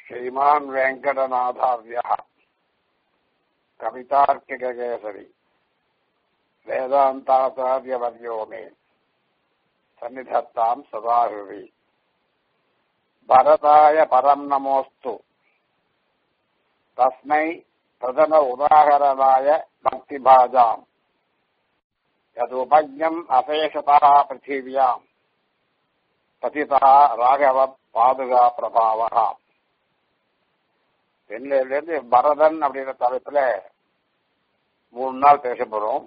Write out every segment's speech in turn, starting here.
श्रीमान् वेङ्कटनाथार्यः कवितार्किककेसरी वेदान्ताचार्यवर्यो मे सन्निधत्ताम् सदा हृदि भरताय परम् नमोऽस्तु तस्मै प्रथम उदाहरणाय भक्तिभाजाम् यदुपज्ञम् अशेषतः पृथिव्याम् पतितः ராகவ பாதுகா பிரபாவகா இருந்து பரதன் அப்படின்ற தலைப்புல மூணு நாள் பேச போறோம்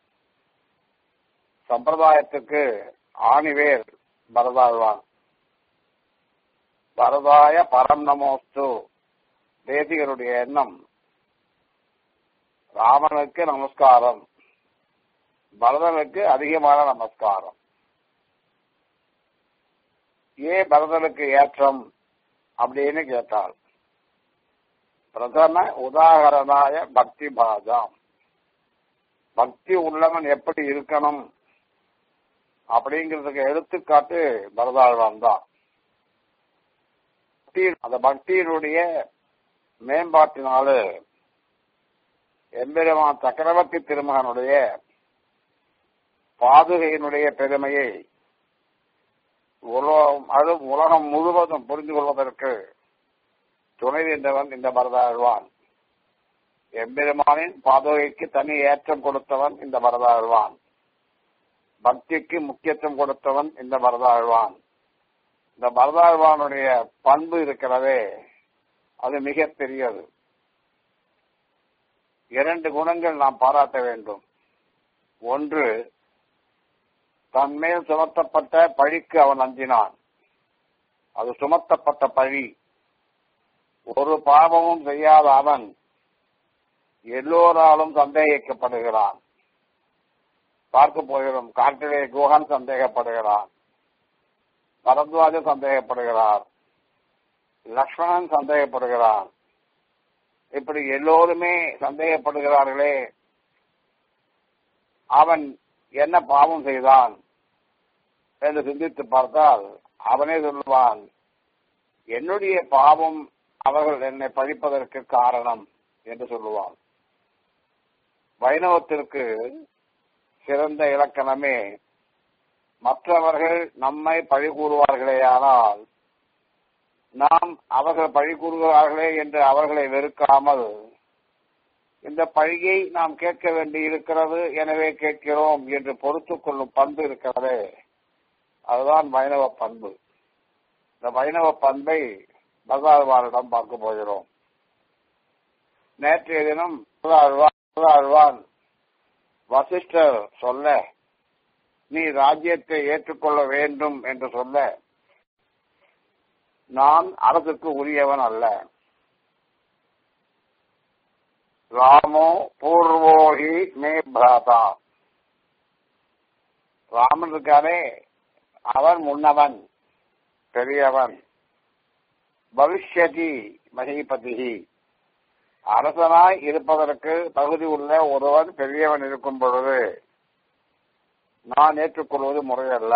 சம்பிரதாயத்துக்கு ஆணிவேர் பரதாழ்வான் பரதாய பரம் நமோஸ்து தேசிகருடைய எண்ணம் ராமனுக்கு நமஸ்காரம் பரதனுக்கு அதிகமான நமஸ்காரம் ஏன் பரதனுக்கு ஏற்றம் அப்படின்னு கேட்டால் பிரதம உதாகரணாய பக்தி பாஜாம் பக்தி உள்ளவன் எப்படி இருக்கணும் அப்படிங்கிறதுக்கு எடுத்துக்காட்டு பரதாழ்வான் தான் அந்த பக்தியினுடைய மேம்பாட்டினால எம்பெருமான் சக்கரவர்த்தி திருமகனுடைய பாதுகையினுடைய பெருமையை உலகம் அது உலகம் முழுவதும் புரிந்து கொள்வதற்கு துணை நின்றவன் இந்த பரதாழ்வான் எம்பெருமானின் பாதுகைக்கு தனி ஏற்றம் கொடுத்தவன் இந்த பரதாழ்வான் பக்திக்கு முக்கியத்துவம் கொடுத்தவன் இந்த பரதாழ்வான் இந்த பரதாழ்வானுடைய பண்பு இருக்கிறதே அது மிக பெரியது இரண்டு குணங்கள் நாம் பாராட்ட வேண்டும் ஒன்று தன் மேல் சுமத்தப்பட்ட பழிக்கு அவன் அஞ்சினான் அது சுமத்தப்பட்ட பழி ஒரு பாவமும் செய்யாத அவன் எல்லோராலும் சந்தேகிக்கப்படுகிறான் பார்க்க போகிறோம் காட்டிலே குஹன் சந்தேகப்படுகிறான் பரத்வாஜ சந்தேகப்படுகிறார் லக்ஷ்மணன் சந்தேகப்படுகிறான் இப்படி எல்லோருமே சந்தேகப்படுகிறார்களே அவன் என்ன பாவம் செய்தான் என்று சிந்தித்து பார்த்தால் அவனே சொல்லுவான் என்னுடைய பாவம் அவர்கள் என்னை பழிப்பதற்கு காரணம் என்று சொல்லுவான் வைணவத்திற்கு சிறந்த இலக்கணமே மற்றவர்கள் நம்மை பழி கூறுவார்களேயானால் நாம் அவர்கள் பழி கூறுகிறார்களே என்று அவர்களை வெறுக்காமல் இந்த பழியை நாம் கேட்க வேண்டி இருக்கிறது எனவே கேட்கிறோம் என்று பொறுத்து கொள்ளும் பண்பு இருக்கிறதே அதுதான் வைணவ பண்பு இந்த வைணவ பண்பை பகவானிடம் பார்க்க போகிறோம் நேற்றைய தினம் ஆழ்வான் வசிஷ்டர் சொல்ல நீ ராஜ்யத்தை ஏற்றுக்கொள்ள வேண்டும் என்று சொல்ல நான் அரசுக்கு உரியவன் அல்ல ராமோ பூர்வோஹி மே பிராதா ராமன் இருக்கானே அவன் முன்னவன் பெரியவன் பவிஷ்யதி மகிபதி அரசனாய் இருப்பதற்கு தகுதி உள்ள ஒருவன் பெரியவன் இருக்கும் பொழுது நான் ஏற்றுக்கொள்வது முறையல்ல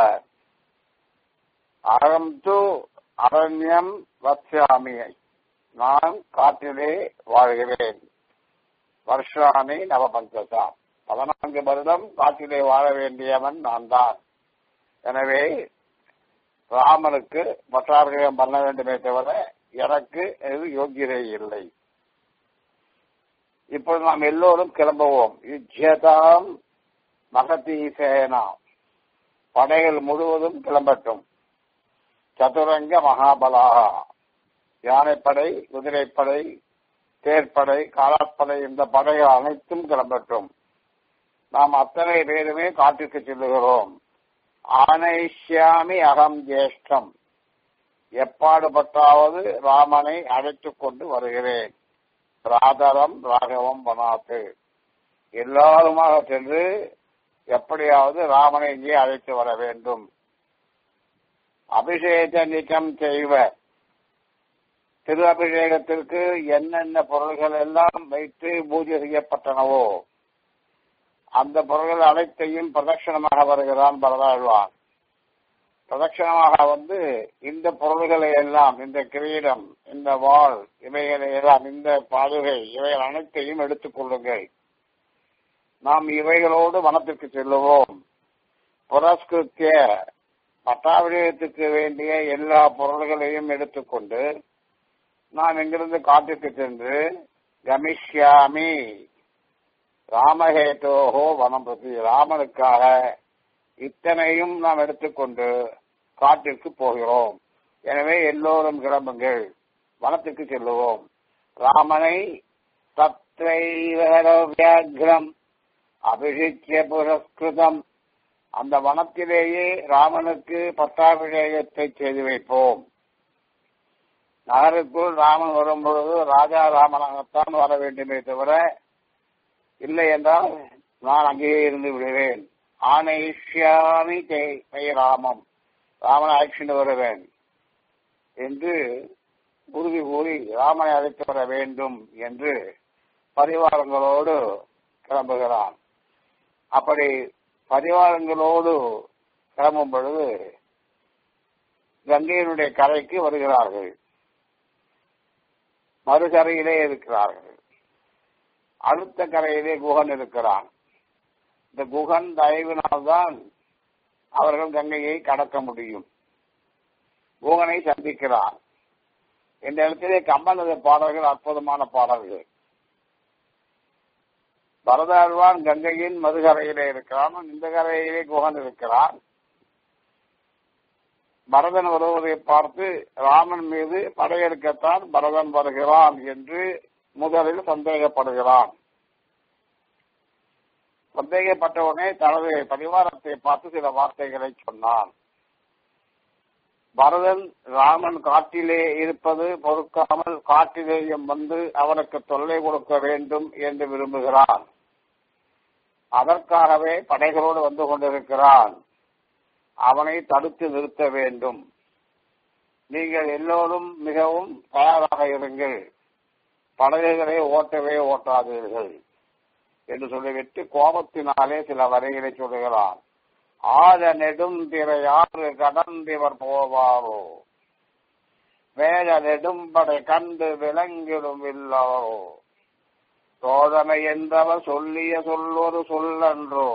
அகம் து அரண்யம் வத்யாமி நான் காட்டிலே வாழ்கிறேன் வருஷானி நவபஞ்சசா பதினான்கு வருடம் காட்டிலே வாழ வேண்டியவன் நான் தான் எனவே ராமனுக்கு பட்டாபிஷேகம் பண்ண வேண்டுமே தவிர எனக்கு இது யோகியதை இல்லை இப்போது நாம் எல்லோரும் கிளம்புவோம் யுஜ்யதாம் மகதி சேனா படைகள் முழுவதும் கிளம்பட்டும் சதுரங்க மகாபலாக யானைப்படை குதிரைப்படை தேர்ப்படை காலாட்படை இந்த படைகள் அனைத்தும் கிளம்பட்டும் நாம் அத்தனை பேருமே காட்டிற்கு செல்லுகிறோம் ஆனைஷ்யாமி அகம் ஜேஷ்டம் எப்பாடுபட்டாவது ராமனை அழைத்துக் கொண்டு வருகிறேன் ராதரம் ராகவம் வனாத்து எல்லாருமாக சென்று எப்படியாவது ராமனை இங்கே அழைத்து வர வேண்டும் அபிஷேக நிக்கம் செய்வ திரு அபிஷேகத்திற்கு என்னென்ன பொருள்கள் எல்லாம் வைத்து பூஜை செய்யப்பட்டனவோ அந்த பொருள்கள் அனைத்தையும் பிரதட்சணமாக வருகிறான் பரதாழ்வான் பிரதட்சணமாக வந்து இந்த பொருள்களை எல்லாம் இந்த கிரீடம் இந்த வாள் இவைகளை எல்லாம் இந்த பாதுகை இவைகள் அனைத்தையும் எடுத்துக் கொள்ளுங்கள் நாம் இவைகளோடு வனத்திற்கு செல்லுவோம் புரஸ்கிருத்திய பட்டாபிஷேகத்துக்கு வேண்டிய எல்லா பொருள்களையும் எடுத்துக்கொண்டு நான் இங்கிருந்து காட்டுக்கு சென்று கமிஷ்யாமி ராமஹேதோஹோ வனம் பிரதி ராமனுக்காக இத்தனையும் நாம் எடுத்துக்கொண்டு காட்டிற்கு போகிறோம் எனவே எல்லோரும் கிளம்புங்கள் வனத்துக்கு செல்லுவோம் ராமனை தத்ரைவியாகிரம் அபிஷிக்கிய புரஸ்கிருதம் அந்த வனத்திலேயே ராமனுக்கு பட்டாபிஷேகத்தை செய்து வைப்போம் நகருக்குள் ராமன் வரும் பொழுது ராஜா ராமனாகத்தான் வர வேண்டுமே தவிர இல்லை என்றால் நான் அங்கேயே இருந்து விடுவேன் ஆனைஷ்யாமி ஜெய் ராமம் ராமனை அழைச்சிட்டு வருவேன் என்று உறுதி கூறி ராமனை அழைத்து வர வேண்டும் என்று பரிவாரங்களோடு கிளம்புகிறான் அப்படி பரிவாரங்களோடு கிளம்பும் பொழுது கங்கையினுடைய கரைக்கு வருகிறார்கள் மறுகரையிலே இருக்கிறார்கள் அடுத்த கரையிலே குகன் இருக்கிறான் இந்த குகன் தயவினால்தான் அவர்கள் கங்கையை கடக்க முடியும் குகனை சந்திக்கிறான் இந்த இடத்திலே கம்பனது பாடல்கள் அற்புதமான பாடல்கள் பரதாழ்வான் கங்கையின் மறுகரையிலே இருக்கிறான் இந்த கரையிலே குகன் இருக்கிறான் பரதன் வருவதை பார்த்து ராமன் மீது படையெடுக்கத்தான் பரதன் வருகிறான் என்று முதலில் சந்தேகப்படுகிறான் சந்தேகப்பட்டவுடனே தனது பரிவாரத்தை பார்த்து சில வார்த்தைகளை சொன்னான் பரதன் ராமன் காட்டிலே இருப்பது பொறுக்காமல் காட்டிலேயும் வந்து அவனுக்கு தொல்லை கொடுக்க வேண்டும் என்று விரும்புகிறான் அதற்காகவே படைகளோடு வந்து கொண்டிருக்கிறான் அவனை தடுத்து நிறுத்த வேண்டும் நீங்கள் எல்லோரும் மிகவும் தயாராக இருங்கள் படகுகளை ஓட்டவே ஓட்டாதீர்கள் என்று சொல்லிவிட்டு கோபத்தினாலே சில வரிகளை சொல்லுகிறான் ஆத நெடும் திரையாறு கடந்திவர் போவாரோ வேத நெடும்படை கண்டு விளங்கிடும் இல்லாரோ சோதனை என்றவர் சொல்லிய சொல்லொரு சொல்லன்றோ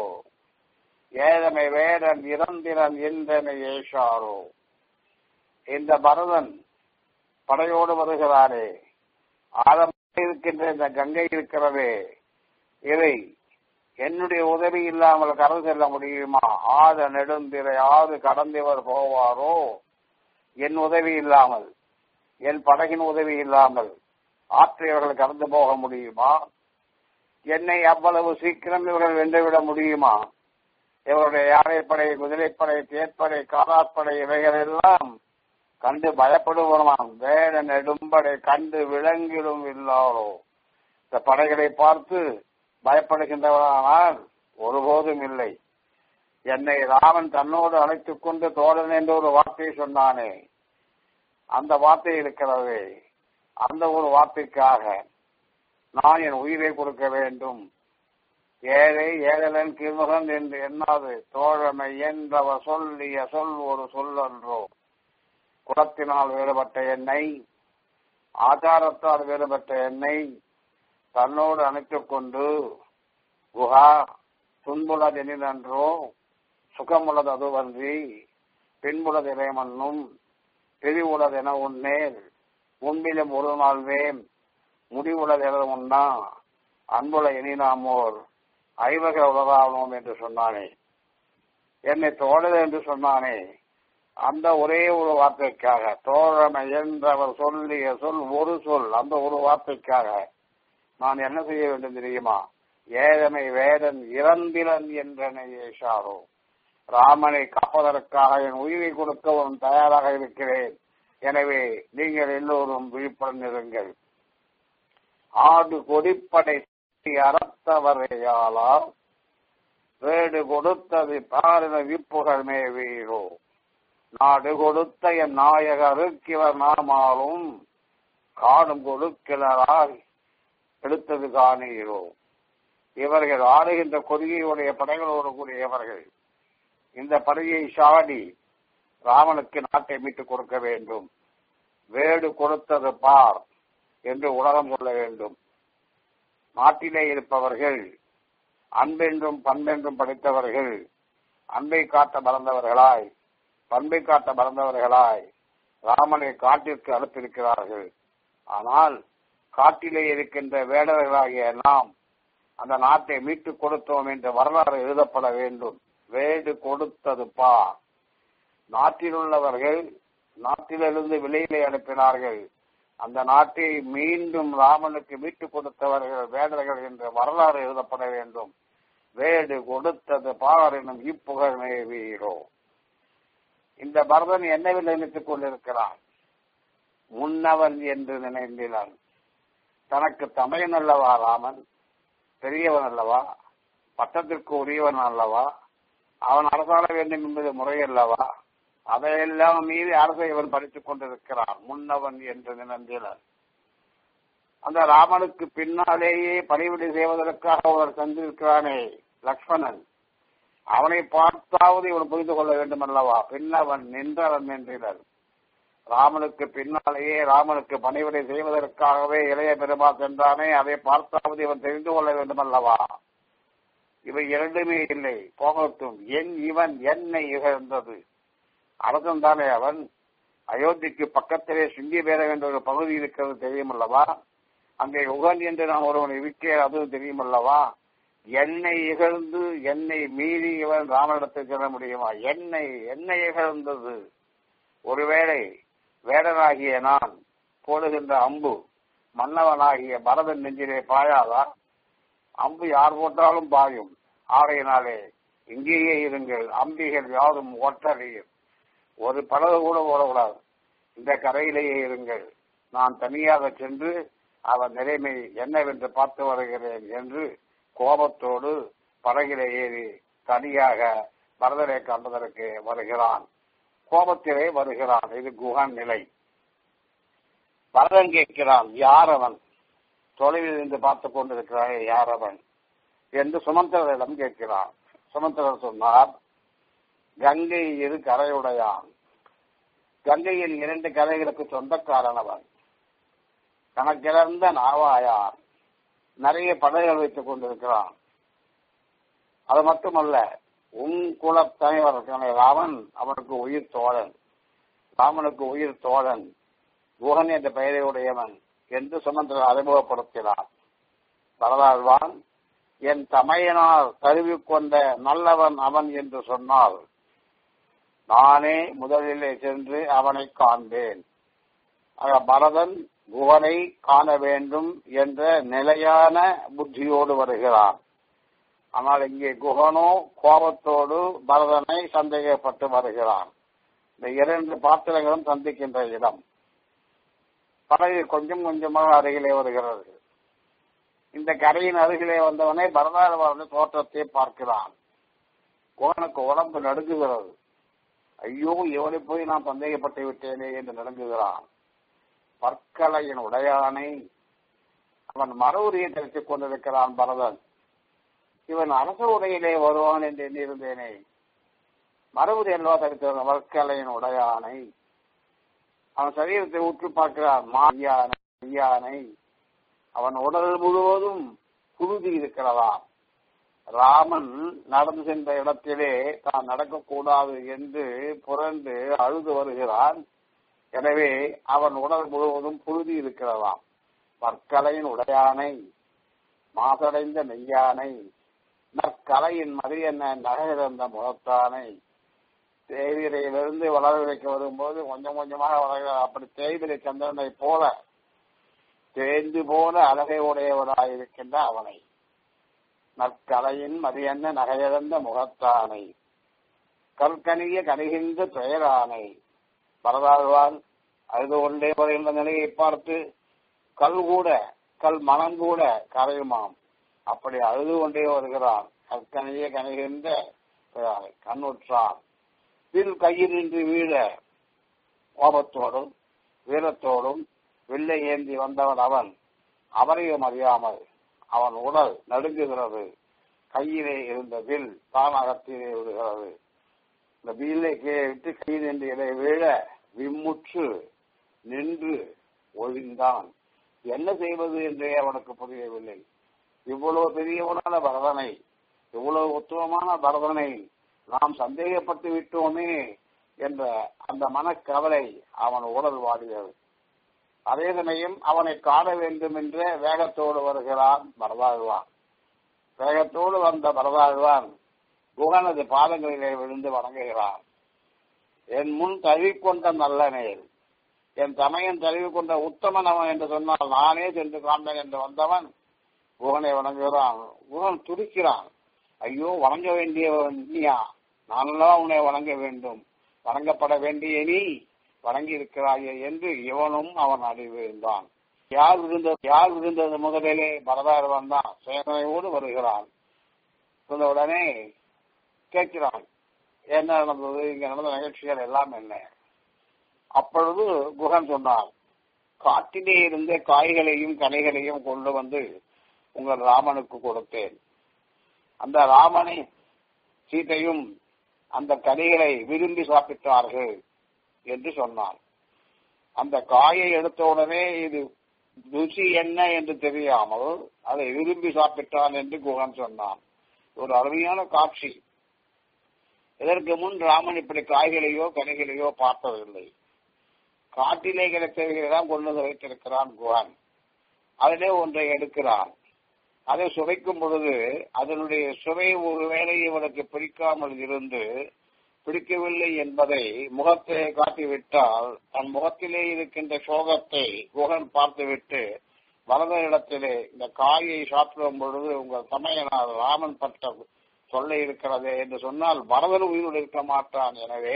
ஏதமை வேடன் இறந்திரன் என்றனை ஏஷாரோ இந்த பரதன் படையோடு வருகிறாரே ஆழமாக இருக்கின்ற இந்த கங்கை இருக்கிறதே இதை என்னுடைய உதவி இல்லாமல் கடந்து செல்ல முடியுமா ஆத நெடுந்திரை ஆறு கடந்தவர் போவாரோ என் உதவி இல்லாமல் என் படகின் உதவி இல்லாமல் ஆற்றையவர்கள் கடந்து போக முடியுமா என்னை அவ்வளவு சீக்கிரம் இவர்கள் வென்றுவிட முடியுமா இவருடைய யானைப்படை குதிரைப்படை தேர்ப்படை காலாப்படை இவைகள் எல்லாம் கண்டு பயப்படுவோமாம் வேட நெடும்படை கண்டு விளங்கிடும் இல்லாரோ இந்த படைகளை பார்த்து பயப்படுகின்றவரானால் ஒருபோதும் இல்லை என்னை ராமன் தன்னோடு அழைத்துக் கொண்டு தோழன் என்று ஒரு வார்த்தையை சொன்னானே அந்த வார்த்தை இருக்கிறது அந்த ஒரு வார்த்தைக்காக நான் என் உயிரை கொடுக்க வேண்டும் ஏழை ஏழலன் கிருமகன் என்று எண்ணாது தோழமை என்றவ சொல்லிய சொல் ஒரு சொல்லன்றோ குலத்தினால் வேறுபட்ட என்னை ஆச்சாரத்தால் வேறுபட்ட என்னை தன்னோடு அணைத்துக் கொண்டு குஹா துன்புலதெனிலன்றோ சுகமுள்ளது அதுவன்றி பின்புலது இறைமன்னும் பிரிவுள்ளதென உன்னேல் முன்பிலும் ஒரு நாள் வேம் முடிவுள்ளதென உண்ணா அன்புல எனினாமோர் ஐவக உலகாவோம் என்று சொன்னானே என்னை தோழது என்று சொன்னானே அந்த ஒரே ஒரு வார்த்தைக்காக தோழமை என்றவர் சொல்லிய சொல் ஒரு சொல் அந்த ஒரு வார்த்தைக்காக நான் என்ன செய்ய வேண்டும் தெரியுமா ஏழமை வேதன் இறந்திரன் என்றனை ஏஷாரோ ராமனை காப்பதற்காக என் உயிரை கொடுக்கவும் தயாராக இருக்கிறேன் எனவே நீங்கள் எல்லோரும் விழிப்புடன் இருங்கள் ஆடு கொடிப்படை அறத்தவரையாளால் வேடு கொடுத்தது பாரின விப்புகள் மேவீரோ நாடு கொடுத்த என் நாயகருக்கிவர் நாமாலும் காடும் கொடுக்கிறாரால் எடுத்தது காணீரோ இவர்கள் ஆடுகின்ற கொடியுடைய படைகளோடு கூடியவர்கள் இந்த படையை சாடி ராமனுக்கு நாட்டை மீட்டுக் கொடுக்க வேண்டும் வேடு கொடுத்தது பார் என்று உலகம் சொல்ல வேண்டும் நாட்டிலே இருப்பவர்கள் அன்பென்றும் பண்பென்றும் படித்தவர்கள் அன்பை காட்ட மறந்தவர்களாய் பண்பை காட்ட மறந்தவர்களாய் ராமனை காட்டிற்கு அனுப்பியிருக்கிறார்கள் ஆனால் காட்டிலே இருக்கின்ற வேடர்களாகிய நாம் அந்த நாட்டை மீட்டுக் கொடுத்தோம் என்ற வரலாறு எழுதப்பட வேண்டும் வேடு கொடுத்தது பா நாட்டில் உள்ளவர்கள் நாட்டிலிருந்து விலையிலே அனுப்பினார்கள் அந்த நாட்டை மீண்டும் ராமனுக்கு மீட்டுக் கொடுத்தவர்கள் வேடர்கள் என்ற வரலாறு எழுதப்பட வேண்டும் வேடு கொடுத்தது பார் எனும் இப்புகழ் மேவீரோ இந்த பரதன் என்னவில் நினைத்துக் கொண்டிருக்கிறான் முன்னவன் என்று நினைந்தான் தனக்கு தமையன் அல்லவா ராமன் பெரியவன் அல்லவா பட்டத்திற்கு உரியவன் அல்லவா அவன் அரசாள வேண்டும் என்பது முறையல்லவா அதையெல்லாம் மீறி அரசை இவன் படித்துக் கொண்டிருக்கிறான் முன்னவன் என்று நினைந்தான் அந்த ராமனுக்கு பின்னாலேயே பணிவிடை செய்வதற்காக அவர் தந்திருக்கிறானே லக்ஷ்மணன் அவனை பார்த்தாவது இவன் புரிந்து கொள்ள வேண்டும் அல்லவா பின்னவன் நின்றவன் என்றனர் ராமனுக்கு பின்னாலேயே ராமனுக்கு பணிவிடை செய்வதற்காகவே இளைய பெருமா சென்றானே அதை பார்த்தாவது இவன் தெரிந்து கொள்ள வேண்டும் அல்லவா இவை இரண்டுமே இல்லை போகட்டும் என் இவன் என்னை இகழ்ந்தது அரசன் தானே அவன் அயோத்திக்கு பக்கத்திலே சிங்கி பேர என்ற ஒரு பகுதி இருக்கிறது தெரியும் அல்லவா அங்கே உகன் என்று நான் ஒருவனை விற்கிறேன் அதுவும் தெரியும் அல்லவா என்னை இகழ்ந்து என்னை மீறி இவன் ராமனிடத்தை செல்ல முடியுமா என்னை என்னை இகழ்ந்தது ஒருவேளை வேடனாகிய நான் போடுகின்ற அம்பு மன்னவனாகிய பரதன் நெஞ்சிலே பாயாதா அம்பு யார் போட்டாலும் பாயும் ஆகையினாலே இங்கேயே இருங்கள் அம்பிகள் யாரும் ஒற்றறியும் ஒரு படகு கூட போடக்கூடாது இந்த கரையிலேயே இருங்கள் நான் தனியாக சென்று அவன் நிலைமை என்னவென்று பார்த்து வருகிறேன் என்று கோபத்தோடு படகிலே ஏறி தனியாக பரதரை காண்பதற்கு வருகிறான் கோபத்திலே வருகிறான் இது குஹன் நிலை பரதன் கேட்கிறான் யார் அவன் தொலைவில் இருந்து பார்த்து கொண்டிருக்கிறாய் யார் அவன் என்று சுமந்திரரிடம் கேட்கிறான் சுமந்திரர் சொன்னார் கங்கை இரு கரையுடையான் கங்கையின் இரண்டு கரைகளுக்கு சொந்தக்காரன் அவன் கணக்கிழந்த நாவாயார் நிறைய படைகள் வைத்துக் கொண்டிருக்கிறான் அது மட்டுமல்ல உன் குல தலைவர் ராமன் அவனுக்கு உயிர் தோழன் ராமனுக்கு உயிர் தோழன் குகன் என்ற பெயரை உடையவன் என்று சுமந்திரன் அறிமுகப்படுத்தினார் வரலாழ்வான் என் தமையனால் கருவி கொண்ட நல்லவன் அவன் என்று சொன்னால் நானே முதலிலே சென்று அவனை காண்பேன் ஆக பரதன் குவனை காண வேண்டும் என்ற நிலையான புத்தியோடு வருகிறான் ஆனால் இங்கே குகனோ கோபத்தோடு பரதனை சந்தேகப்பட்டு வருகிறான் இந்த இரண்டு பாத்திரங்களும் சந்திக்கின்ற இடம் படகு கொஞ்சம் கொஞ்சமாக அருகிலே வருகிறது இந்த கரையின் அருகிலே வந்தவனே பரதாழ்வாரன் தோற்றத்தை பார்க்கிறான் குகனுக்கு உடம்பு நடுங்குகிறது ஐயோ இவனை போய் நான் சந்தேகப்பட்டு விட்டேனே என்று நடுங்குகிறான் பற்கலையின் உடையானை அவன் மர உரியை தெரிவித்துக் கொண்டிருக்கிறான் பரதன் இவன் அரச உடையிலே வருவான் என்று எண்ணியிருந்தேனே மரபுரி அல்லவா தடுத்திருந்த வற்கலையின் உடையானை அவன் சரீரத்தை உற்று பார்க்கிறான் மாயானை மெய்யானை அவன் உடல் முழுவதும் குருதி இருக்கிறதா ராமன் நடந்து சென்ற இடத்திலே தான் நடக்கக்கூடாது என்று புரண்டு அழுது வருகிறான் எனவே அவன் உடல் முழுவதும் புழுதி இருக்கிறதாம் பற்கலையின் உடையானை மாசடைந்த மெய்யானை நற்கலையின் மதி என்ன நகையிறந்த முகத்தானை தேவிரையிலிருந்து வளர வைக்க வரும்போது கொஞ்சம் கொஞ்சமாக வளர்கிறார் அப்படி தேய்விரை சந்திரனை போல தேர்ந்து போல அழகை உடையவராயிருக்கின்ற அவனை நற்கலையின் மதியன்ன நகையிழந்த முகத்தானை கற்கனிய கணிகின்ற பெயரானை பரதாழ்வான் அழுது கொண்டே வருகின்ற நிலையை பார்த்து கல் கூட கல் மனம் கூட கரையுமாம் அப்படி அழுது கொண்டே வருகிறான் கற்கனையே கணிகின்ற பெயரானை கண்ணுற்றான் வில் கையில் நின்று வீழ கோபத்தோடும் வீரத்தோடும் வில்லை ஏந்தி வந்தவன் அவன் அவரையும் அறியாமல் அவன் உடல் நடுங்குகிறது கையிலே இருந்த வில் தானகத்திலே விடுகிறது இந்த வீலை விட்டு கை நின்று இலை வீழ விம்முற்று நின்று ஒழிந்தான் என்ன செய்வது என்றே அவனுக்கு புரியவில்லை இவ்வளவு பெரியவனான பரதனை இவ்வளவு உத்தமமான பரதனை நாம் சந்தேகப்பட்டு விட்டோமே என்ற அந்த மனக்கவலை அவன் உடல் வாடியது அதே சமயம் அவனை காண வேண்டும் என்ற வேகத்தோடு வருகிறான் பரதாழ்வான் வேகத்தோடு வந்த பரதாழ்வான் குகனது பாதங்களிலே விழுந்து வணங்குகிறான் என் முன் தழுவிக்கொண்ட நல்ல நேர் என் தமையன் தழுவிக்கொண்ட உத்தமன் அவன் என்று சொன்னால் நானே சென்று காண்பேன் என்று வந்தவன் குகனை வணங்குகிறான் குகன் துடிக்கிறான் ஐயோ வணங்க வேண்டியவன் நீயா நானெல்லாம் உன்னை வணங்க வேண்டும் வணங்கப்பட வேண்டிய நீ வணங்கி இருக்கிறாயே என்று இவனும் அவன் அடிவிழுந்தான் யார் விழுந்தது யார் விழுந்தது முதலிலே பரதாழ்வான் தான் சேதனையோடு வருகிறான் சொன்ன உடனே கேட்கிறான் என்ன நடந்தது இங்க நடந்த நிகழ்ச்சிகள் எல்லாம் என்ன அப்பொழுது குகன் சொன்னார் காட்டிலே இருந்த காய்களையும் கனிகளையும் கொண்டு வந்து உங்கள் ராமனுக்கு கொடுத்தேன் அந்த ராமனை சீதையும் அந்த கனிகளை விரும்பி சாப்பிட்டார்கள் என்று சொன்னான் அந்த காயை எடுத்த உடனே இது ருசி என்ன என்று தெரியாமல் அதை விரும்பி சாப்பிட்டான் என்று குகன் சொன்னான் ஒரு அருமையான காட்சி இதற்கு முன் ராமன் இப்படி காய்களையோ கனிகளையோ பார்த்ததில்லை காட்டிலே கிடைத்தவைகளெல்லாம் கொண்டு வந்து வைத்திருக்கிறான் குகன் அதிலே ஒன்றை எடுக்கிறான் அதை சுவைக்கும் பொழுது அதனுடைய சுவை ஒருவேளை இவனுக்கு பிடிக்காமல் இருந்து பிடிக்கவில்லை என்பதை முகத்தை காட்டிவிட்டால் தன் முகத்திலே இருக்கின்ற சோகத்தை குகன் பார்த்துவிட்டு வலத இடத்திலே இந்த காயை சாப்பிடும் பொழுது உங்கள் சமயனார் ராமன் பட்ட சொல்ல இருக்கிறதே என்று சொன்னால் பரதன் உயிரோடு இருக்க மாட்டான் எனவே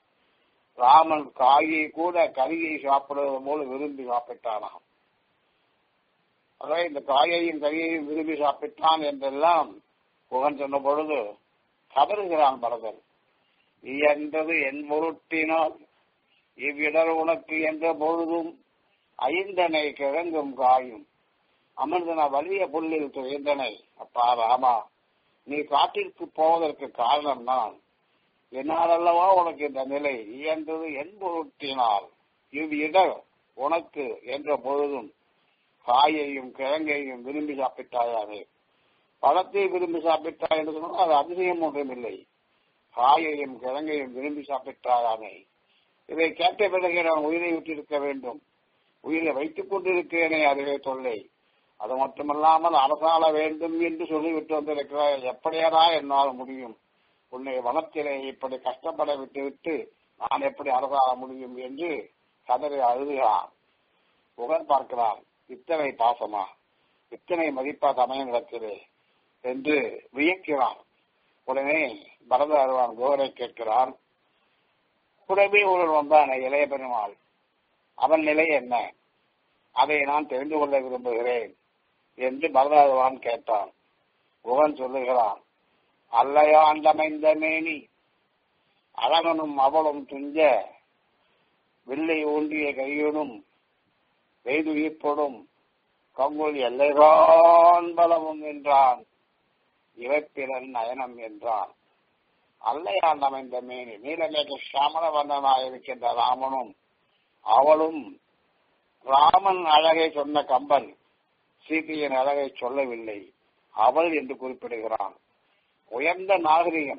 ராமன் காயை கூட கரியை சாப்பிடுவது போல விரும்பி சாப்பிட்டானாம் அதாவது இந்த காயையும் கரியையும் விரும்பி சாப்பிட்டான் என்றெல்லாம் புகன் சொன்ன பொழுது கதறுகிறான் பரதன் என்றது என் பொருட்டினால் இவ்விடர் உனக்கு என்ற பொழுதும் ஐந்தனை கிழங்கும் காயும் அமிர்தன வலிய புல்லில் துயர்ந்தனை அப்பா ராமா நீ காட்டிற்கு போவதற்கு காரணம் நான் என்னால் அல்லவா உனக்கு இந்த நிலை இயன்றது என் பொருட்டினால் இவ்விடர் உனக்கு என்ற பொழுதும் காயையும் கிழங்கையும் விரும்பி சாப்பிட்டாயானே பழத்தை விரும்பி சாப்பிட்டாய் என்று சொன்னால் அது அதிசயம் ஒன்றும் இல்லை காயையும் கிழங்கையும் விரும்பி சாப்பிட்டாயானே இதை கேட்ட பிறகு நான் உயிரை விட்டிருக்க வேண்டும் உயிரை வைத்துக் கொண்டிருக்கிறேனே அதுவே தொல்லை அது மட்டுமல்லாமல் அரசாள வேண்டும் என்று சொல்லிவிட்டு வந்திருக்கிறாய் எப்படியாரா என்னால் முடியும் உன்னை வனத்திலே இப்படி கஷ்டப்பட விட்டுவிட்டு நான் எப்படி அரசாள முடியும் என்று கதறி அழுகிறான் புகழ் பார்க்கிறான் இத்தனை பாசமா இத்தனை மதிப்பா சமயங்களிடத்திலே என்று வியக்கிறான் உடனே பரத அருவான் கோரை கேட்கிறான் குடவே ஒருவர் வந்தான் இளைய பெருமாள் அவன் நிலை என்ன அதை நான் தெரிந்து கொள்ள விரும்புகிறேன் என்று பரதாழ்வான் கேட்டான் குகன் சொல்லுகிறான் அல்லையா அண்டமைந்த மேனி அழகனும் அவளும் துஞ்ச வில்லை ஊன்றிய கையுடும் வெய்துயிர்ப்படும் கங்குல் எல்லைதான் பலமும் என்றான் இவைப்பிறன் நயனம் என்றான் அல்லையான் அமைந்த மேனி நீலமேக சாமல வந்தனாக இருக்கின்ற ராமனும் அவளும் ராமன் அழகை சொன்ன கம்பன் சீதையின் அழகை சொல்லவில்லை அவள் என்று குறிப்பிடுகிறான் உயர்ந்த நாகரிகம்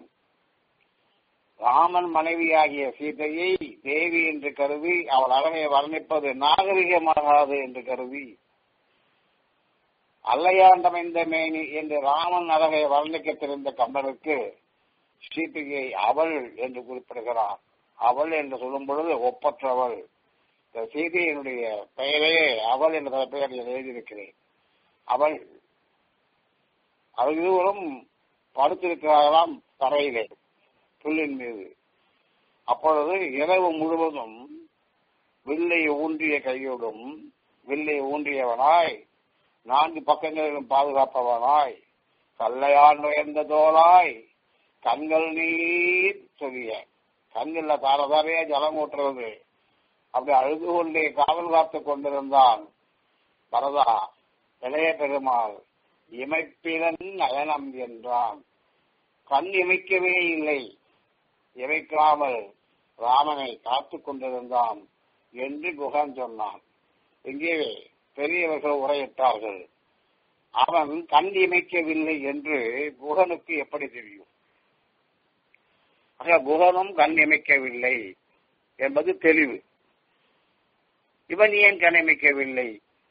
ராமன் மனைவியாகிய சீதையை தேவி என்று கருதி அவள் அழகை வர்ணிப்பது நாகரிகமாகாது என்று கருதி அல்லையாண்டமைந்த மேனி என்று ராமன் அழகை வர்ணிக்க தெரிந்த கம்பனுக்கு சீதையை அவள் என்று குறிப்பிடுகிறான் அவள் என்று சொல்லும் பொழுது ஒப்பற்றவள் இந்த சீதையினுடைய பெயரே அவள் என்ற பெயரில் எழுதியிருக்கிறேன் அவள் அவள் இருவரும் படுத்திருக்கிறார்களாம் தரையிலே புல்லின் மீது அப்பொழுது இரவு முழுவதும் வில்லை ஊன்றிய கையோடும் வில்லை ஊன்றியவனாய் நான்கு பக்கங்களிலும் பாதுகாப்பவனாய் கல்லையான் உயர்ந்த தோளாய் கண்கள் நீர் சொரிய கண்கள்ல தாரதாரையா ஜலம் ஊற்றுறது அப்படி அழுது கொண்டே காவல் காத்து கொண்டிருந்தான் பரதா இளைய பெருமாள் இமைப்பிலன் நயனம் என்றான் கண் இமைக்கவே இல்லை இறைக்காமல் ராமனை காத்துக் கொண்டிருந்தான் என்று குகன் சொன்னான் இங்கே பெரியவர்கள் உரையிட்டார்கள் அவன் கண் இமைக்கவில்லை என்று குகனுக்கு எப்படி தெரியும் ஆக குகனும் கண் இமைக்கவில்லை என்பது தெளிவு இவன் ஏன் கண் இமைக்கவில்லை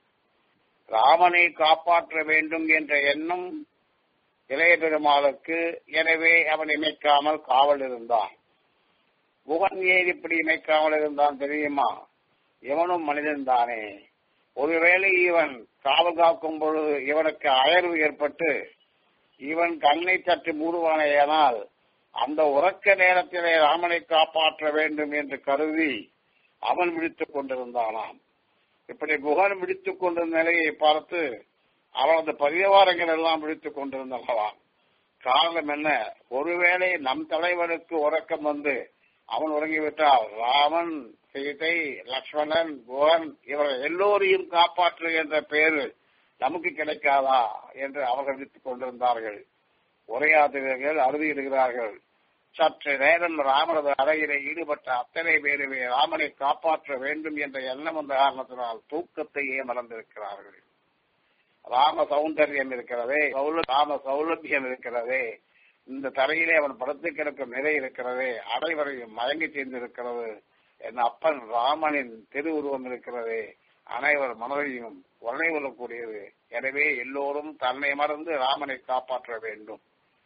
ராமனை காப்பாற்ற வேண்டும் என்ற எண்ணம் இளைய பெருமாளுக்கு எனவே அவன் இமைக்காமல் காவல் இருந்தான் குகன் ஏன் இப்படி இமைக்காமல் இருந்தான் தெரியுமா இவனும் மனிதன் தானே ஒருவேளை இவன் காவல் காக்கும் பொழுது இவனுக்கு அயர்வு ஏற்பட்டு இவன் கண்ணை சற்று மூடுவானேயானால் அந்த உறக்க நேரத்திலே ராமனை காப்பாற்ற வேண்டும் என்று கருதி அவன் விழித்துக் கொண்டிருந்தானாம் இப்படி குகன் விழித்துக் கொண்டிருந்த நிலையை பார்த்து அவனது பரிவாரங்கள் எல்லாம் விழித்துக் கொண்டிருந்தனவாம் காரணம் என்ன ஒருவேளை நம் தலைவனுக்கு உறக்கம் வந்து அவன் உறங்கிவிட்டால் ராமன் சீதை லக்ஷ்மணன் குகன் இவர்கள் எல்லோரையும் காப்பாற்று என்ற பேரு நமக்கு கிடைக்காதா என்று அவர்கள் விழித்துக் கொண்டிருந்தார்கள் உரையாற்றுகிறார்கள் அறுதியிடுகிறார்கள் சற்று நேரம் ராமனது அறையிலே ஈடுபட்ட அத்தனை பேருமே ராமனை காப்பாற்ற வேண்டும் என்ற எண்ணம் வந்த காரணத்தினால் தூக்கத்தையே மறந்திருக்கிறார்கள் ராம சௌந்தரியம் இருக்கிறதே ராம சௌலபியம் இருக்கிறதே இந்த தரையிலே அவன் படுத்து கிடக்கும் நிலை இருக்கிறதே அனைவரையும் மயங்கி தீர்ந்திருக்கிறது என் அப்பன் ராமனின் திருவுருவம் இருக்கிறதே அனைவர் மனதையும் உடனே கொள்ளக்கூடியது எனவே எல்லோரும் தன்னை மறந்து ராமனை காப்பாற்ற வேண்டும்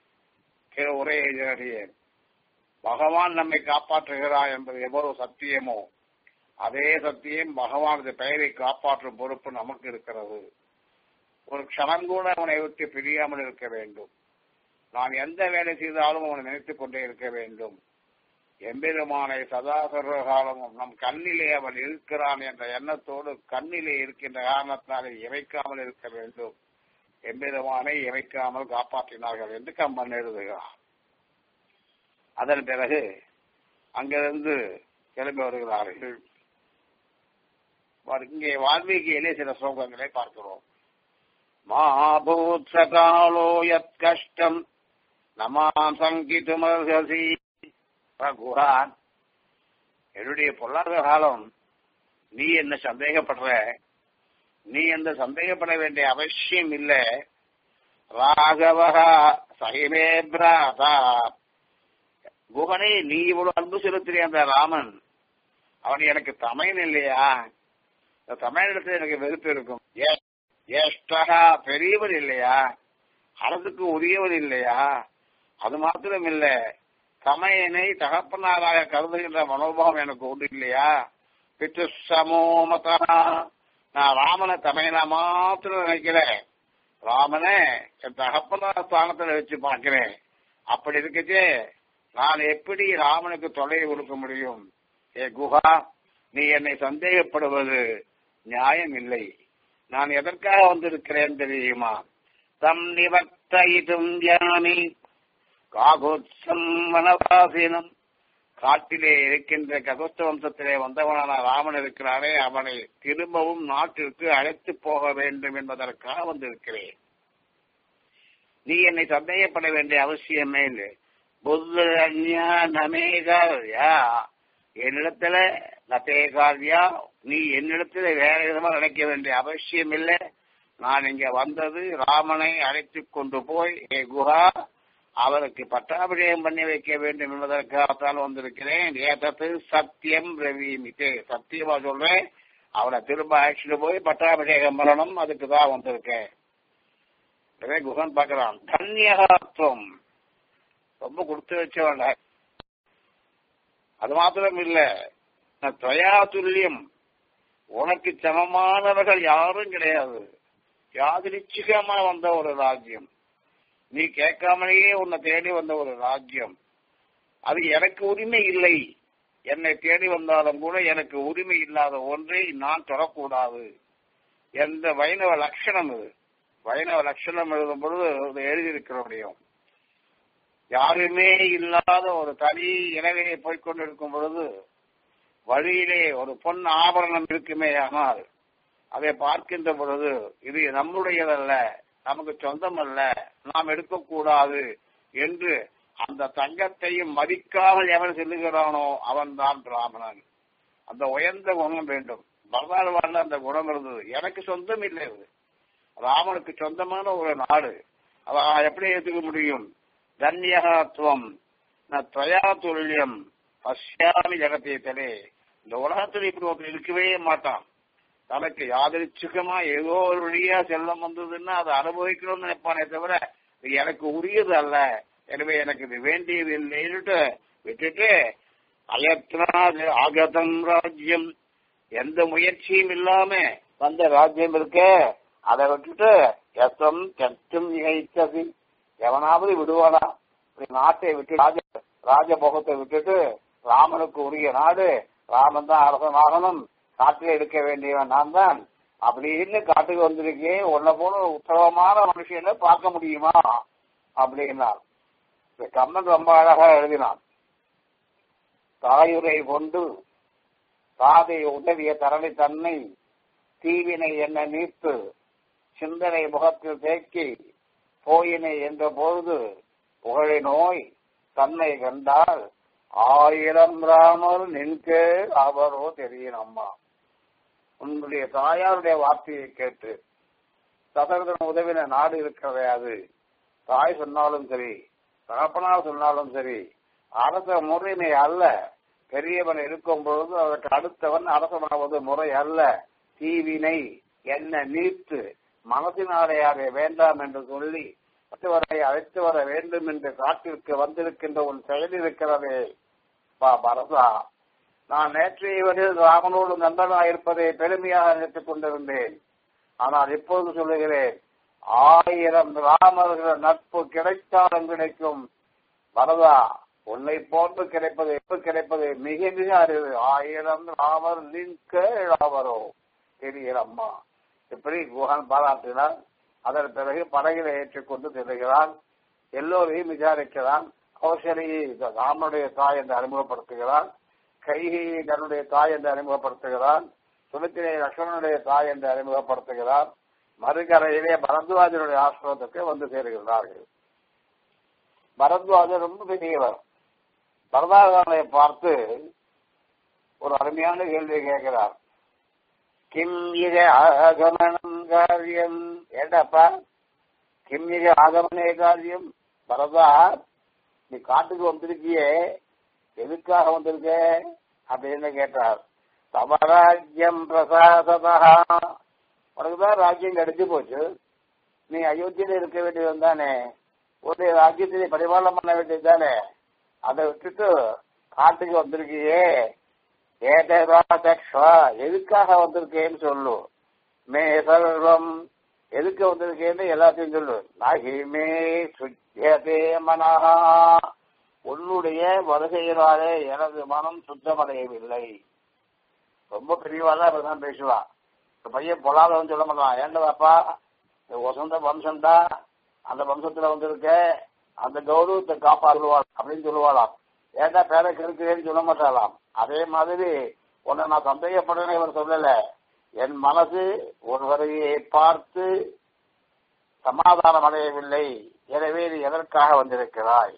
உரை எழுதினடியேன் பகவான் நம்மை காப்பாற்றுகிறார் என்பது எவ்வளவு சத்தியமோ அதே சத்தியம் பகவானது பெயரை காப்பாற்றும் பொறுப்பு நமக்கு இருக்கிறது ஒரு க்ஷணம் கூட அவனை விட்டு பிரியாமல் இருக்க வேண்டும் நான் எந்த வேலை செய்தாலும் அவனை நினைத்துக் கொண்டே இருக்க வேண்டும் எம்பெருமானை சதா சர்வ காலமும் நம் கண்ணிலே அவன் இருக்கிறான் என்ற எண்ணத்தோடு கண்ணிலே இருக்கின்ற காரணத்தினாலே இறைக்காமல் இருக்க வேண்டும் எம்பெருமானை இறைக்காமல் காப்பாற்றினார்கள் என்று கம்பன் எழுதுகிறான் அதன் பிறகு அங்கிருந்து கிளம்பி வருகிறார்கள் இங்கே வால்மீகியிலே சில ஸ்லோகங்களை பார்க்கிறோம் மாபூத் சகாலோ யத் கஷ்டம் நமாம் சங்கித்துமர்ஹசி குஹான் என்னுடைய பொல்லாத காலம் நீ என்ன சந்தேகப்படுற நீ எந்த சந்தேகப்பட வேண்டிய அவசியம் இல்ல ராகவகா சகிமே பிராதா குகனே நீ இவ்வளவு அன்பு செலுத்துறிய அந்த ராமன் அவன் எனக்கு தமையன் இல்லையா இந்த தமிழிடத்துல எனக்கு வெறுப்பு இருக்கும் ஏஷ்டகா பெரியவர் இல்லையா அரசுக்கு உரியவர் இல்லையா அது மாத்திரம் இல்ல தமையனை தகப்பனாராக கருதுகின்ற மனோபாவம் எனக்கு உண்டு இல்லையா பித்து சமோமதா நான் ராமனை தமையனா மாத்திரம் நினைக்கிறேன் ராமனை என் தகப்பனார் ஸ்தானத்துல வச்சு பார்க்கிறேன் அப்படி இருக்கச்சே நான் எப்படி ராமனுக்கு தொலையை கொடுக்க முடியும் ஏ குஹா நீ என்னை சந்தேகப்படுவது நியாயம் இல்லை நான் எதற்காக வந்திருக்கிறேன் தெரியுமா தம் நிவர்த்தயிதும் ஜாமி காகோத்சம் வனவாசினம் காட்டிலே இருக்கின்ற ககோஸ்த வம்சத்திலே வந்தவனான ராமன் இருக்கிறானே அவனை திரும்பவும் நாட்டிற்கு அழைத்து போக வேண்டும் என்பதற்காக வந்திருக்கிறேன் நீ என்னை சந்தேகப்பட வேண்டிய அவசியமே இல்லை புத்தன்யா என்னிடத்துல நத்தே காரியா நீ என்னிடத்துல வேற விதமா நினைக்க வேண்டிய அவசியம் இல்லை நான் இங்க வந்தது ராமனை அழைத்து கொண்டு போய் ஏ குஹா அவருக்கு பட்டாபிஷேகம் பண்ணி வைக்க வேண்டும் என்பதற்காகத்தான் வந்திருக்கிறேன் ஏதத்து சத்தியம் ரவிமித்தே சத்தியமா சொல்றேன் அவனை திரும்ப அழைச்சிட்டு போய் பட்டாபிஷேகம் பண்ணணும் அதுக்கு தான் வந்திருக்கேன் குஹன் பார்க்கிறான் தன்யகாத்துவம் ரொம்ப கொடுத்து வச்சவன் அது மாத்திரம் இல்ல துவயா துல்லியம் உனக்கு சமமானவர்கள் யாரும் கிடையாது யாதிருச்சிகமா வந்த ஒரு ராஜ்யம் நீ கேட்காமலேயே உன்னை தேடி வந்த ஒரு ராஜ்யம் அது எனக்கு உரிமை இல்லை என்னை தேடி வந்தாலும் கூட எனக்கு உரிமை இல்லாத ஒன்றை நான் தொடக்கூடாது எந்த வைணவ லட்சணம் இது வைணவ லட்சணம் எழுதும் பொழுது எழுதியிருக்கிற முடியும் யாருமே இல்லாத ஒரு தனி இனவையை போய்கொண்டிருக்கும் பொழுது வழியிலே ஒரு பொன் ஆபரணம் இருக்குமே ஆனால் அதை பார்க்கின்ற பொழுது இது நம்முடையதல்ல நமக்கு சொந்தம் அல்ல நாம் எடுக்கக்கூடாது என்று அந்த தங்கத்தையும் மதிக்காமல் எவன் செல்லுகிறானோ அவன் தான் பிராமணன் அந்த உயர்ந்த குணம் வேண்டும் பரதாழ்வாழ்ல அந்த குணம் இருந்தது எனக்கு சொந்தம் இல்லை அது ராமனுக்கு சொந்தமான ஒரு நாடு அதை நான் எப்படி ஏற்றுக்க முடியும் தன்யகாத்துவம் துவயா துல்லியம் பசியாமி ஜெகத்தீத்தலே இந்த உலகத்தில் இப்படி ஒருத்தர் இருக்கவே மாட்டான் தனக்கு யாதரிச்சுக்கமா ஏதோ ஒரு வழியா செல்லம் வந்ததுன்னா அதை அனுபவிக்கணும்னு நினைப்பானே தவிர இது எனக்கு உரியது அல்ல எனவே எனக்கு இது வேண்டியது இல்லைன்னுட்டு விட்டுட்டு அயத்னாது ஆகதம் ராஜ்யம் எந்த முயற்சியும் இல்லாம வந்த ராஜ்யம் இருக்க அதை விட்டுட்டு எத்தம் தெற்றும் நிகழ்த்தது எவனாவது விடுவானா இப்படி நாட்டை விட்டு ராஜ ராஜபோகத்தை விட்டுட்டு ராமனுக்கு உரிய நாடு ராமன் தான் அரசனாகணும் காட்டில் எடுக்க வேண்டியவன் நான் தான் அப்படின்னு காட்டுக்கு வந்திருக்கேன் உன்னை போல உத்தரவமான மனுஷனை பார்க்க முடியுமா அப்படின்னார் கம்மன் ரொம்ப அழகா எழுதினான் தாயுரை கொண்டு தாதை உதவிய தரணி தன்னை தீவினை என்ன நீத்து சிந்தனை முகத்தில் தேக்கி போயினை என்ற பொழுது புகழை நோய் தன்னை கண்டால் ஆயிரம் ராமர் நின்கே அவரோ தெரியும் அம்மா உன்னுடைய தாயாருடைய வார்த்தையை கேட்டு தசரதன் உதவின நாடு இருக்கிறதே அது தாய் சொன்னாலும் சரி தகப்பனார் சொன்னாலும் சரி அரச முறைமை அல்ல பெரியவன் இருக்கும் பொழுது அதற்கு அடுத்தவன் அரசனாவது முறை அல்ல தீவினை என்ன நீத்து மனசினாலே அதை வேண்டாம் என்று சொல்லி மற்றவரை அழைத்து வர வேண்டும் என்று காட்டிற்கு வந்திருக்கின்ற உன் செயல் இருக்கிறதே பா பரதா நான் நேற்றைய வரையில் ராமனோடு நண்பனாக இருப்பதை பெருமையாக நினைத்துக் கொண்டிருந்தேன் ஆனால் இப்பொழுது சொல்லுகிறேன் ஆயிரம் ராமர்கள் நட்பு கிடைத்தாலும் கிடைக்கும் வரதா உன்னை போன்று கிடைப்பது எப்ப கிடைப்பது மிக மிக அறிவு ஆயிரம் ராமர் நிற்க ராமரோ தெரியலம்மா இப்படி குஹன் பாராட்டினார் அதன் பிறகு படகில ஏற்றுக்கொண்டு செல்லுகிறான் எல்லோரையும் விசாரிக்கிறான் கௌசலியை ராமனுடைய தாய் என்று அறிமுகப்படுத்துகிறான் கைகையை தன்னுடைய தாய் என்று அறிமுகப்படுத்துகிறான் சுமித்திரை லட்சுமணனுடைய தாய் என்று அறிமுகப்படுத்துகிறான் மறுகரையிலே பரத்வாஜனுடைய ஆசிரமத்துக்கு வந்து சேருகிறார்கள் பரத்வாஜர் ரொம்ப பெரியவர் பரதாகரனை பார்த்து ஒரு அருமையான கேள்வியை கேட்கிறார் கிம் இக ஆகமனம் காரியம் ஏண்டாப்பா கிம் இக ஆகமனே காரியம் பரதா நீ காட்டுக்கு வந்திருக்கியே எதுக்காக வந்திருக்க அப்படின்னு கேட்டார் தமராஜ்யம் பிரசாததா உனக்குதான் ராஜ்யம் கிடைச்சு போச்சு நீ அயோத்தியில இருக்க வேண்டியது தானே ஒரு ராஜ்யத்தை பரிபாலனம் பண்ண வேண்டியது தானே அதை விட்டுட்டு காட்டுக்கு வந்திருக்கியே ஏதா எதுக்காக வந்திருக்கேன்னு சொல்லு மே சர்வம் எதுக்கு வந்திருக்கேன்னு எல்லாத்தையும் சொல்லு நாகி மே சுத்தியதே மனஹா உன்னுடைய வருகையினாலே எனது மனம் சுத்தமடையவில்லை ரொம்ப பெரியவாதான் இப்பதான் பேசுவா இந்த பையன் பொல்லாதவன் சொல்ல மாட்டான் ஏண்டவாப்பா வசந்த வம்சம்டா அந்த வம்சத்துல வந்திருக்க அந்த கௌரவத்தை காப்பாற்றுவாள் அப்படின்னு சொல்லுவாளாம் ஏண்டா பேரை கெடுக்கிறேன்னு சொல்ல மாட்டாளாம் அதே மாதிரி உன்னை நான் சந்தேகப்படுறேன்னு இவர் சொல்லல என் மனசு ஒருவரையை பார்த்து சமாதானம் அடையவில்லை எனவே நீ எதற்காக வந்திருக்கிறாய்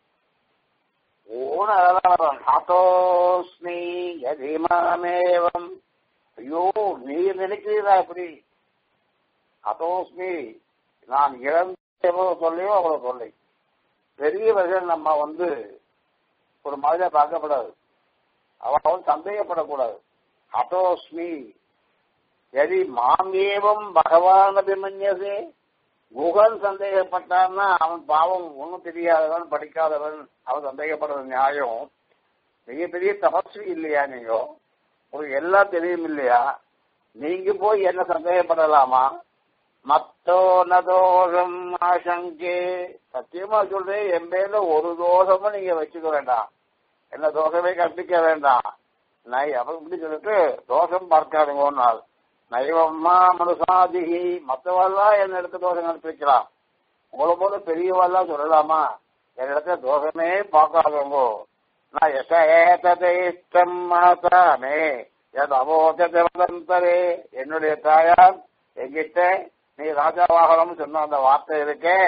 ஹாத்தோஸ்மி யதிமாமேவம் ஐயோ நீ நினைக்கிறீரா இப்படி ஹதோஸ்மி நான் இழந்த எவ்வளவு சொல்லையோ அவ்வளவு சொல்லை பெரியவர்கள் நம்ம வந்து ஒரு மாதிரியா பார்க்கப்படாது அவன் சந்தேகப்படக்கூடாது ஹதோஸ்மி எதி மாமேவம் பகவான் அபிமன்யசே குகன் சந்தேகப்பட்டான்னா அவன் பாவம் ஒன்றும் தெரியாதவன் படிக்காதவன் அவன் சந்தேகப்படுறது நியாயம் மிகப்பெரிய தபஸ்வி இல்லையா நீங்க உங்களுக்கு எல்லாம் தெரியும் இல்லையா நீங்க போய் என்ன சந்தேகப்படலாமா மத்தோ நதோஷம் ஆசங்கே சத்தியமா சொல்றேன் என் பேர்ல ஒரு தோஷமும் நீங்க வச்சுக்க வேண்டாம் என்ன தோஷமே கற்பிக்க வேண்டாம் நான் அப்ப இப்படி சொல்லிட்டு தோஷம் பார்க்காதுங்கன்னாள் நைவம்மா மனுசாதிகி மற்றவெல்லாம் என்ன இடத்துல தோஷம் கற்பிக்கலாம் உங்களை போல பெரியவாள்லாம் சொல்லலாமா என் இடத்துல தோஷமே பார்க்காதவங்க நான் எசேதம் மாதாமே எது அவோதந்தரே என்னுடைய தாயார் எங்கிட்ட நீ ராஜாவாகணும்னு சொன்ன அந்த வார்த்தை இருக்கே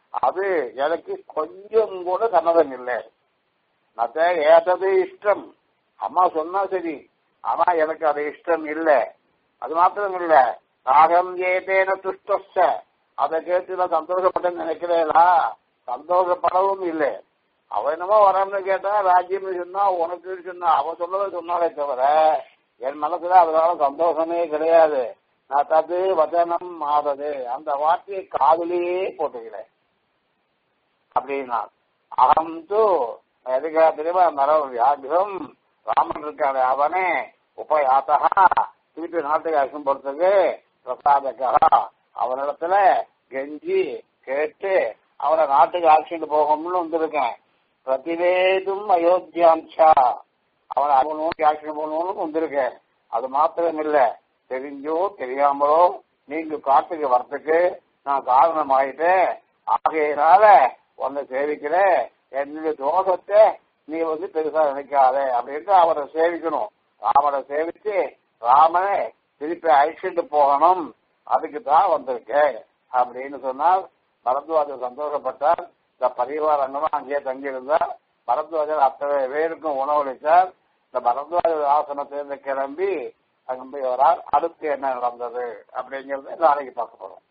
அது எனக்கு கொஞ்சம் கூட சம்மதம் இல்லை மத்த ஏதது இஷ்டம் அம்மா சொன்னா சரி ஆனா எனக்கு அது இஷ்டம் இல்லை அது மாத்திரம் இல்ல ராகம் ஏதேன துஷ்ட அதை கேட்டு நான் சந்தோஷப்பட்டேன்னு நினைக்கிறேனா சந்தோஷப்படவும் இல்லை அவ என்னமோ வரணும்னு கேட்டா ராஜ்யம் சொன்னா உனக்கு சொன்னா அவ சொல்லவே சொன்னாலே தவிர என் மனசுல அதனால சந்தோஷமே கிடையாது நான் தது வதனம் மாதது அந்த வார்த்தையை காதலியே போட்டுக்கிறேன் அப்படின்னா அகம் தூ எதுக்கா தெரியுமா மரம் வியாகிரம் ராமன் இருக்காரு அவனே உபயாத்தா திருப்பி நாட்டுக்கு அழைச்சும் போறதுக்கு பிரசாதக்கா அவனிடத்துல கெஞ்சி கேட்டு அவனை நாட்டுக்கு அழைச்சிட்டு போகணும்னு வந்திருக்கேன் பிரதிவேதும் அயோத்தியாம்சா அவனை அவனோடு அழைச்சிட்டு போகணும்னு வந்திருக்கேன் அது மாத்திரம் இல்ல தெரிஞ்சோ தெரியாமலோ நீங்க காட்டுக்கு வர்றதுக்கு நான் காரணம் ஆயிட்டேன் ஆகையினால உன்னை சேவிக்கிறேன் என்னுடைய தோஷத்தை நீ வந்து பெருசா நினைக்காத அப்படின்ட்டு அவரை சேவிக்கணும் ராமனை சேவிச்சு ராமனை திருப்பி அழிச்சிட்டு போகணும் அதுக்கு தான் வந்திருக்கேன் அப்படின்னு சொன்னால் பரத்வாஜர் சந்தோஷப்பட்டார் இந்த பரிவாரங்களும் அங்கேயே தங்கியிருந்தார் பரத்வாஜர் அத்தனை பேருக்கும் உணவளித்தார் இந்த பரத்வாஜர் ஆசனத்திலிருந்து கிளம்பி அங்கே போய் வரார் அடுத்து என்ன நடந்தது அப்படிங்கறத நாளைக்கு பார்க்க போறோம்